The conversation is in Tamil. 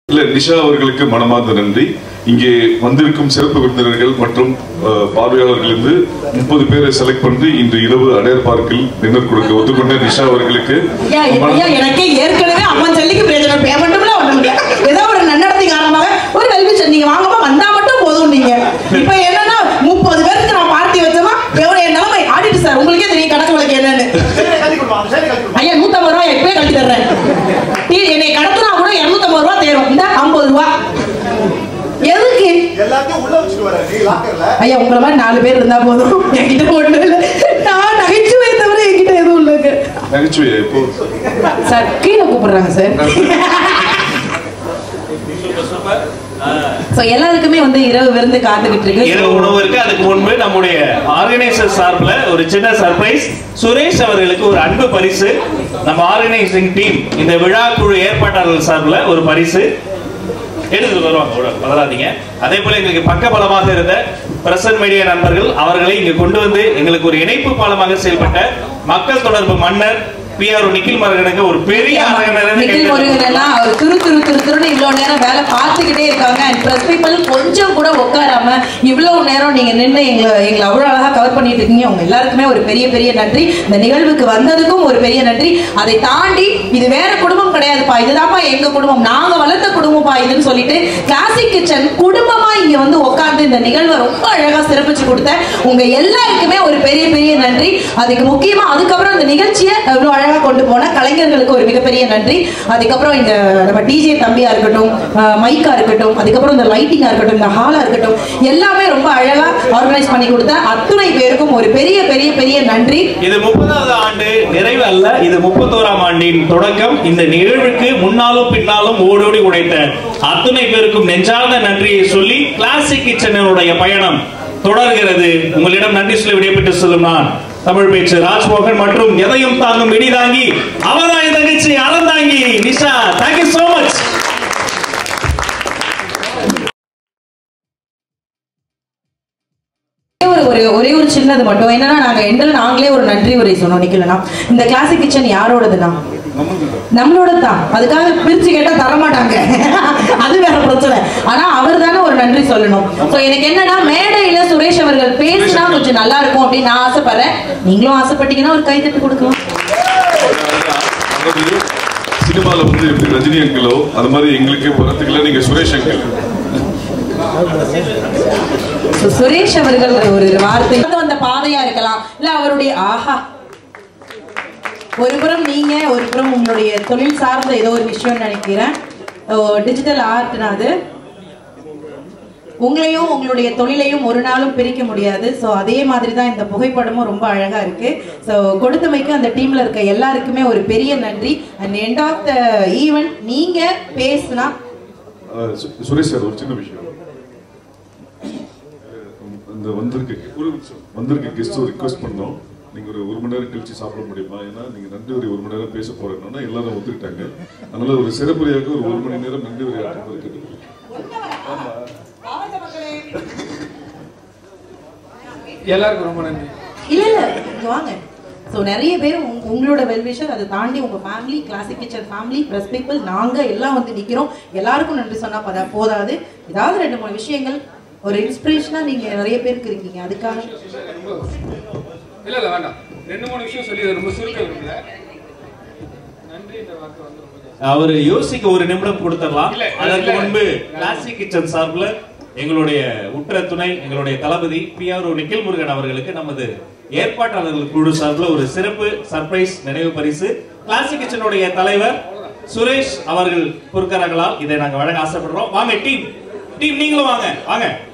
இல்ல நிஷா அவர்களுக்கு மனமார்ந்த நன்றி இங்கே வந்திருக்கும் சிறப்பு விருந்தினர்கள் மற்றும் அஹ், பார்வையாளர்களிருந்து முப்பது பேரை செலக்ட் பண்ணி இன்று இரவு அடையார் பார்க்கில் டின்னர் கொடுக்க ஒத்துக்கொண்ட நிஷா அவர்களுக்கு ஐயா, ஐயா, எனக்கே ஏற்கனவே அம்மன் சொல்லிக்கு பிரயோஜனம் பேமெண்ட்ல ஒண்ணு முடியாது ஏதோ ஒரு நன்னடத்தை காரணமாக ஒரு வெல்விஷன் நீங்க வாங்கம்மா வந்தா மட்டும் போதும் நீங்க இப்ப என்னன்னா முப்பது பேருக்கு நான் பார்ட்டி வச்சோமா எவ்வளவு என் நிலைமை ஆடிட்டு சார் உங்களுக்கே தெரியும் கணக்கு வழக்கு என்னன்னு ஐயா நூத்தம்பது ரூபாய் எப்பவே கழிச்சு தர்றேன் நீ என்னை கடத்தினா கூட இருநூத்தம்பது ரூபா தேரும் இந்த ஐம்பது ரூபா எதுக்கு எல்லாத்தையும் உள்ள வச்சுட்டு வர நீ லாக்கர்ல ஐயா உங்களை மாதிரி நாலு பேர் இருந்தா போதும் என்கிட்ட ஒண்ணு இல்லை நான் நகைச்சுவை தவிர என்கிட்ட எதுவும் இல்லைங்க நகைச்சுவை இப்போ சார் கீழே கூப்பிடுறாங்க சார் சோ எல்லாருக்குமே வந்து இரவு விருந்து காத்துக்கிட்டு இருக்கு இரவு உணவு இருக்கு அதுக்கு முன்பு நம்முடைய ஆர்கனைசர் சார்பில் ஒரு சின்ன சர்ப்ரைஸ் சுரேஷ் அவர்களுக்கு ஒரு அன்பு பரிசு நம்ம ஆர்கனைசிங் டீம் இந்த விழா குழு ஏற்பாட்டாளர்கள் சார்பில் ஒரு பரிசு எடுத்துட்டு வருவாங்க உட- பதறாதீங்க அதே போல எங்களுக்கு பக்கபலமாக இருந்த பிரசன் மீடியா நண்பர்கள் அவர்களை இங்கு கொண்டு வந்து எங்களுக்கு ஒரு இணைப்பு பாலமாக செயல்பட்ட மக்கள் தொடர்பு மன்னர் பி ஆர் நிக்கில் மரகனுக்கு ஒரு பெரிய அரங்கனர் நிக்கில் முருகன் எல்லாம் அவர் துரு துரு துரு துருன்னு இவ்வளவு நேரம் வேலை பார்த்துக்கிட்டே இருக்காங்க அண்ட் பிரஸ் பீப்பிள் கொஞ்சம் கூட உட்காராம இவ்வளவு நேரம் நீங்க நின்று எங்களை எங்களை அவ்வளவு அழகா கவர் பண்ணிட்டு இருக்கீங்க உங்க எல்லாருக்குமே ஒரு பெரிய பெரிய நன்றி இந்த நிகழ்வுக்கு வந்ததுக்கும் ஒரு பெரிய நன்றி அதை தாண்டி இது வேற குடும்பம் கிடையாதுப்பா இதுதான்ப்பா எங்க குடும்பம் நாங்க வளர்த்த குடும்பம்ப்பா இதுன்னு சொல்லிட்டு கிளாசிக் கிச்சன் குடும்பமா இங்க வந்து உட்கார்ந்து இந்த நிகழ்வை ரொம்ப அழகா சிறப்பிச்சு கொடுத்த உங்க எல்லாருக்குமே ஒரு பெரிய பெரிய நன்றி அதுக்கு முக்கியமா அதுக்கப்புறம் இந்த நிகழ்ச்சியை இவ்வளவு அழகா கொண்டு போன கலைஞர்களுக்கு ஒரு மிகப்பெரிய நன்றி அதுக்கப்புறம் இந்த நம்ம டிஜே தம்பியா இருக்கட்டும் அஹ், மைக்கா இருக்கட்டும் அதுக்கப்புறம் இந்த லைட்டிங்கா இருக்கட்டும் இந்த ஹாலா இருக்கட்டும் எல்லாமே ரொம்ப அழகா ஆர்கனைஸ் பண்ணி கொடுத்த அத்துணை பேருக்கும் ஒரு பெரிய பெரிய பெரிய நன்றி இது முப்பதாவது ஆண்டு நிறைவு அல்ல இது முப்பத்தோராம் ஆண்டின் தொடக்கம் இந்த நிகழ்வுக்கு முன்னாலும் பின்னாலும் ஓடோடி உடைத்த அத்துணை பேருக்கும் நெஞ்சார்ந்த நன்றியை சொல்லி கிளாசிக் கிச்சனுடைய பயணம் தொடர்கிறது உங்களிடம் நன்றி சொல்லி விடைபெற்று செல்லும் நான் தமிழ் பேச்சு ராஜ்மோகன் மற்றும் எதையும் தாங்கும் இடி தாங்கி அவதாய தங்கச்சி Aranthangi Nisha thank you so much ஒரே ஒரு ஒரு ஒரே ஒரு சின்னது மட்டும் என்னன்னா நாங்க எண்டில் நாங்களே ஒரு நன்றி உரை சொன்னோம் நிக்கலனா இந்த கிளாசிக் கிச்சன் யாரோடதுன்னா நம்மளோட தான் அதுக்காக பிரிச்சு கேட்டா தர மாட்டாங்க அது வேற பிரச்சனை ஆனா அவர் தானே ஒரு நன்றி சொல்லணும் சோ எனக்கு என்னன்னா மேடையில சுரேஷ் அவர்கள் பேசினா கொஞ்சம் நல்லா இருக்கும் அப்படின்னு நான் ஆசைப்படுறேன் நீங்களும் ஆசைப்பட்டீங்கன்னா ஒரு கைத்தட்டு கொடுக்கலாம் அதாவது சினிமால வந்து எப்படி ரஜினி அங்கிளோ அது மாதிரி எங்களுக்கு வரத்துக்குள்ள நீங்க சுரேஷ் அங்கிள் So, சுரேஷ் அவர்கள் ஒரு வார்த்தை கடந்து வந்த பாதையா இருக்கலாம் இல்ல அவருடைய ஆஹா ஒரு புறம் நீங்க ஒரு புறம் உங்களுடைய தொழில் சார்ந்த ஏதோ ஒரு விஷயம் நினைக்கிறேன் டிஜிட்டல் ஆர்ட்னா அது உங்களையும் உங்களுடைய தொழிலையும் ஒரு நாளும் பிரிக்க முடியாது ஸோ அதே மாதிரி தான் இந்த புகைப்படமும் ரொம்ப அழகா இருக்கு ஸோ கொடுத்தமைக்கு அந்த டீம்ல இருக்க எல்லாருக்குமே ஒரு பெரிய நன்றி and end of the event நீங்க பேசுனா அஹ் சு- சுரேஷ் சார் ஒரு சின்ன விஷயம் இந்த வந்திருக்க ஒரு நிமிஷம் வந்திருக்க கெஸ்ட் ரிக்வெஸ்ட் பண்ணோம் நீங்க ஒரு ஒரு மணி நேரம் கழிச்சு சாப்பிட முடியுமா ஏன்னா நீங்க நன்றி உரை ஒரு மணி நேரம் பேச போறேன்னா எல்லாரும் ஒத்துக்கிட்டாங்க அதனால ஒரு சிறப்புரையாக ஒரு ஒரு மணி நேரம் நன்றி உரை ஆற்றுவது கேட்டுக்கிறேன் எல்லாருக்கும் ரொம்ப நன்றி இல்ல இல்ல இங்க வாங்க ஸோ நிறைய பேர் உங்க- உங்களோட வெல்விஷர் அதை தாண்டி உங்க family classic kitchen family press people நாங்க எல்லாம் வந்து நிக்கிறோம் எல்லாருக்கும் நன்றி சொன்னா பதா போதாது ஏதாவது ரெண்டு மூணு விஷயங்கள் ஒரு இன்ஸ்பிரேஷனா நீங்க நிறைய பேருக்கு இருக்கீங்க அதுக்காக இல்ல இல்ல வேண்டாம் ரெண்டு மூணு விஷயம் சொல்லி அதை ரொம்ப சுருக்க விரும்பல நன்றி இந்த வாக்கு வந்து ரொம்ப ஜாஸ்தி. அவர் யோசிக்க ஒரு நிமிடம் கொடுத்துடலாம் இல்ல, அதற்கு இல்ல. முன்பு கிளாசிக் கிச்சன் சார்பில் எங்களுடைய உற்ற துணை எங்களுடைய தளபதி பி ஆர் நிக்கில் முருகன் அவர்களுக்கு நமது ஏற்பாட்டாளர்கள் குழு சார்பில் ஒரு சிறப்பு சர்ப்ரைஸ் நினைவு பரிசு கிளாசிக் கிச்சனுடைய தலைவர் சுரேஷ் அவர்கள் பொறுக்கிறார்களால் இதை நாங்க வழங்க ஆசைப்படுறோம் வாங்க டீம் டீம் நீங்களும் வாங்க வாங்க